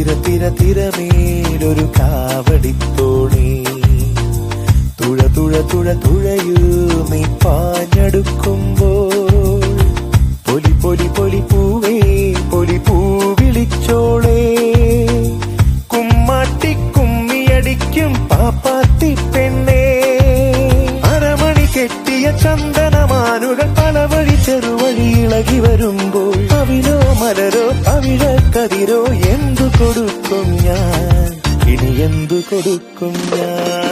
തിര തിര തിരമേലൊരു കാവടിത്തോണി തുഴ തുഴ തുഴ തുഴയൂ നീ പാഞ്ഞടുക്കുമ്പോൾ പൊലി പൊലി പൊലി പൂവേ പൊലി പൂ വിളിച്ചോളേ കുമ്മാട്ടി കുമ്മിയടിക്കും പാപ്പാത്തി പെണ്ണേ അരമണി കെട്ടിയ ചന്ദനമാനുകൾ പലവഴി ചെറുവഴി ഇളകി വരുമ്പോൾ അവിലോ മലരോ അവിഴക്കതിരോ എന്തു കൊടുക്കും ഞാൻ ഇനി എന്തു കൊടുക്കും ഞാൻ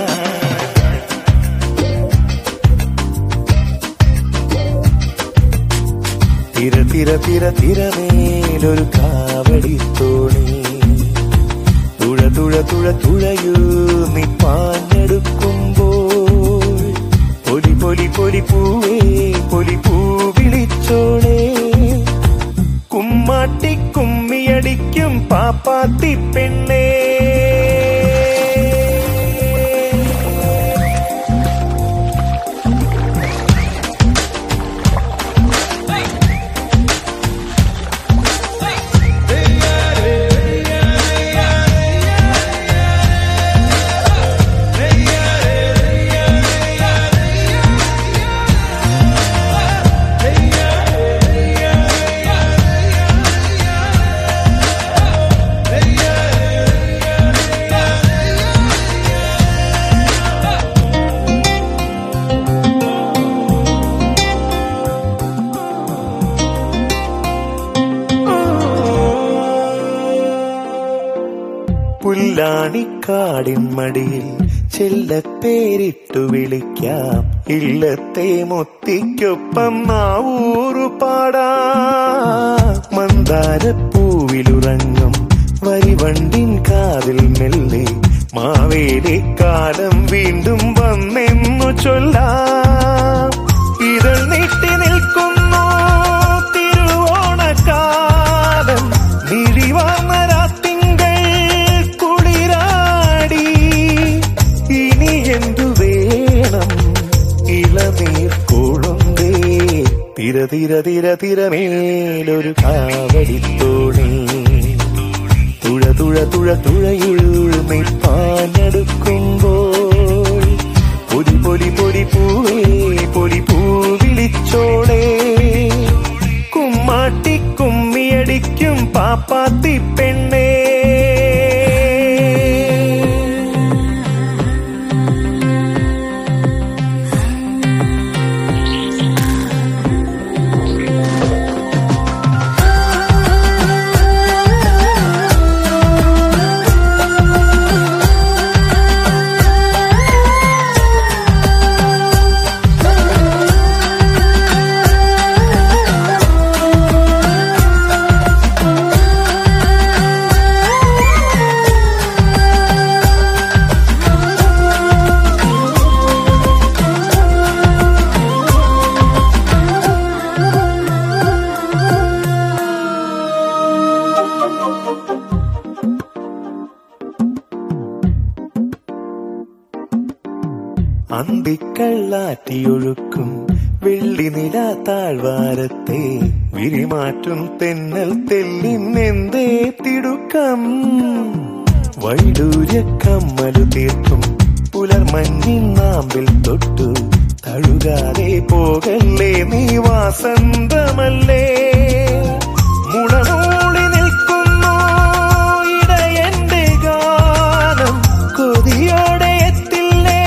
തിര തിര തിര തിരമേലൊരു കാവടി തോണി തുഴ തുഴ തുഴ തുഴയൂ നീ പാഞ്ഞെടുക്കുമ്പോൾ പൊലി പൊലി പൊലി പൂവേ പൊലി പൂ വിളിച്ചോളേ കുമ്മാട്ടി കുമ്മിയടിക്കും പാപ്പാത്തി പെണ്ണേ പുല്ലാണിക്കാടിൻ മടിയിൽ ചെല്ലപ്പേരിട്ടു വിളിക്കാം ഇല്ലത്തെ മുത്തിക്കൊപ്പം നാവൂറു പാടാ മന്ദാരപ്പൂവിലുറങ്ങും വരിവണ്ടിൻ കാതിൽ മെല്ലെ മാവേലി കാലം വീണ്ടും വന്നെന്നു ചൊല്ലാം ഇതൾ നീട്ടി നിൽക്കുന്നു തിരുവോണക്കാലം മിഴിവാർന്ന രാത്തിങ്കൾ കുളിരാടി ഇനി എന്തു വേണം ഇളനീർ കൊളുന്തേ തിര തിര തിര തിരമേലൊരു കാവടിത്തോണി തുഴ തുഴ തുഴ തുഴയുൾ നീ പാഞ്ഞെടുക്കുമ്പോൾ പൊലി പൊലി പൊലി പൂവേ പൊലി പൂ വിളിച്ചോളേ കുമ്മാട്ടി കുമ്മിയടിക്കും പാപ്പാത്തി പെണ്ണേ അന്തിക്കള്ളാറ്റിയൊഴുക്കും വെള്ളിനില താഴ്വാരത്തെ വിരിമാറ്റും തെന്നൽ തെല്ലിന്നെന്തേ തിടുക്കം വൈഡൂര്യ കമ്മലു തീർക്കും പുലർമഞ്ഞിൻ നാമ്പിൽ തൊട്ടു തഴുകാതെ പോകല്ലേ നീ വാസന്തമല്ലേ മുളമൂളി നിൽക്കുന്നു ഇടയന്റെ ഗാനം കൊതിയോടെ എത്തില്ലേ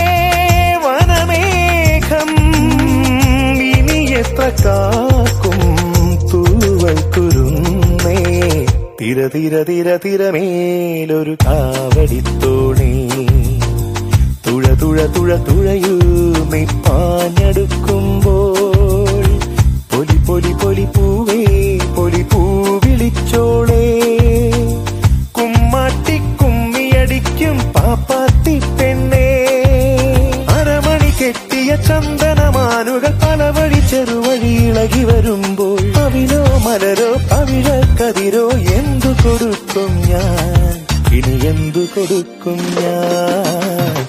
വനമേഘം ഇനി എത്ര കാക്കും തൂവൽ കുരുന്നേ തിര തിര തിര തിരമേലൊരു കാവടിത്തോണി തുഴ തുഴ തുഴ തുഴയൂ നീ പാഞ്ഞെടുക്കുമ്പോൾ പൊലി പൊലി പൊലി പൂവേ പൊലി പൂ വിളിച്ചോളേ കുമ്മാട്ടി കുമ്മിയടിക്കും പാപ്പാത്തി പെണ്ണേ അരമണി കെട്ടിയ ചന്ദനമാനുകൾ പലവഴി ചെറുവഴി ഇളകി വരുമ്പോൾ അവിലോ മലരോ അവിഴക്കതിരോ എന്തു കൊടുക്കും ഞാൻ ഇനി എന്തു കൊടുക്കും ഞാൻ